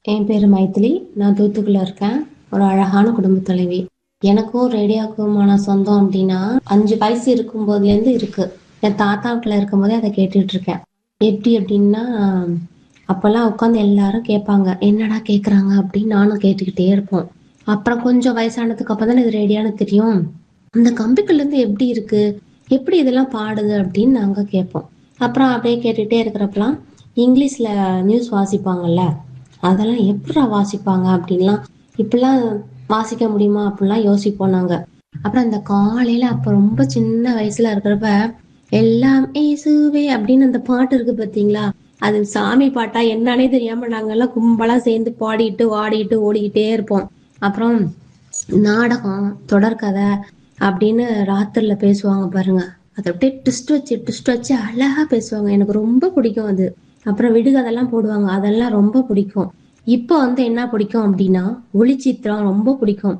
என் பேர் மைத்திலி நான் தூத்துக்குள்ள இருக்கேன் ஒரு அழகான குடும்ப தலைவி எனக்கும் ரேடியோக்குமான சொந்தம் அப்படின்னா அஞ்சு வயசு இருக்கும் போதுலேருந்து இருக்கு என் தாத்தா வீட்டில் இருக்கும் போதே அதை கேட்டுட்டு இருக்கேன் எப்படி அப்படின்னா அப்போல்லாம் உட்காந்து எல்லாரும் கேட்பாங்க என்னடா கேட்குறாங்க அப்படின்னு நானும் கேட்டுக்கிட்டே இருப்போம் அப்புறம் கொஞ்சம் வயசானதுக்கு அப்புறம் தானே இது ரேடியோன்னு தெரியும் அந்த கம்பிக்குள்ள இருந்து எப்படி இருக்கு எப்படி இதெல்லாம் பாடுது அப்படின்னு நாங்க கேட்போம் அப்புறம் அப்படியே கேட்டுட்டே இருக்கிறப்பலாம் இங்கிலீஷ்ல நியூஸ் வாசிப்பாங்கல்ல அதெல்லாம் எப்படா வாசிப்பாங்க அப்படின்லாம் இப்படிலாம் வாசிக்க முடியுமா அப்படிலாம் யோசிப்போம் நாங்க அப்புறம் அந்த காலையில அப்ப ரொம்ப சின்ன வயசுல இருக்கிறப்ப எல்லாம் ஏசுவே அப்படின்னு அந்த பாட்டு இருக்கு பாத்தீங்களா அது சாமி பாட்டா என்னன்னே தெரியாம நாங்கெல்லாம் கும்பலா சேர்ந்து பாடிட்டு ஆடிட்டு ஓடிக்கிட்டே இருப்போம் அப்புறம் நாடகம் தொடர்கதை அப்படின்னு ராத்திரில பேசுவாங்க பாருங்க அதை அப்படியே ட்விஸ்ட் வச்சு ட்விஸ்ட் வச்சு அழகா பேசுவாங்க எனக்கு ரொம்ப பிடிக்கும் அது அப்புறம் விடுகதெல்லாம் போடுவாங்க அதெல்லாம் ரொம்ப பிடிக்கும் இப்போ வந்து என்ன பிடிக்கும் அப்படின்னா ஒளிச்சித்திரம் ரொம்ப பிடிக்கும்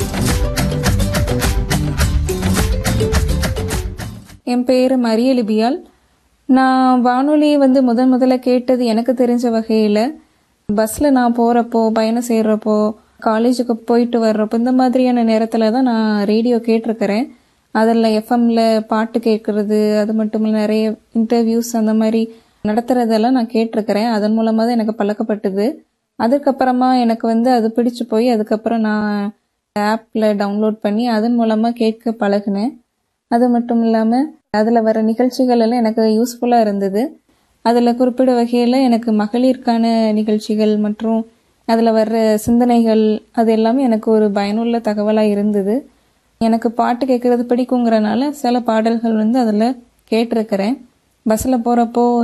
என் பேர் மரியலிபியால் நான் வானொலி வந்து முதன் முதல்ல கேட்டது எனக்கு தெரிஞ்ச வகையில் பஸ்ஸில் நான் போகிறப்போ பயணம் செய்கிறப்போ காலேஜுக்கு போயிட்டு வர்றப்போ இந்த மாதிரியான நேரத்தில் தான் நான் ரேடியோ கேட்டிருக்கிறேன் அதில் எஃப்எம்ல பாட்டு கேட்கறது அது மட்டும் இல்லை நிறைய இன்டர்வியூஸ் அந்த மாதிரி நடத்துறதெல்லாம் நான் கேட்டிருக்கிறேன் அதன் மூலமாக தான் எனக்கு பழக்கப்பட்டது அதுக்கப்புறமா எனக்கு வந்து அது பிடிச்சு போய் அதுக்கப்புறம் நான் ஆப்பில் டவுன்லோட் பண்ணி அதன் மூலமாக கேட்க பழகினேன் அது மட்டும் இல்லாமல் அதில் வர நிகழ்ச்சிகள் எல்லாம் எனக்கு யூஸ்ஃபுல்லாக இருந்தது அதில் குறிப்பிட வகையில் எனக்கு மகளிருக்கான நிகழ்ச்சிகள் மற்றும் அதில் வர்ற சிந்தனைகள் அது எல்லாமே எனக்கு ஒரு பயனுள்ள தகவலாக இருந்தது எனக்கு பாட்டு கேட்கறது பிடிக்குங்கிறனால சில பாடல்கள் வந்து அதில் கேட்டிருக்கிறேன் பஸ்ஸில் போகிறப்போ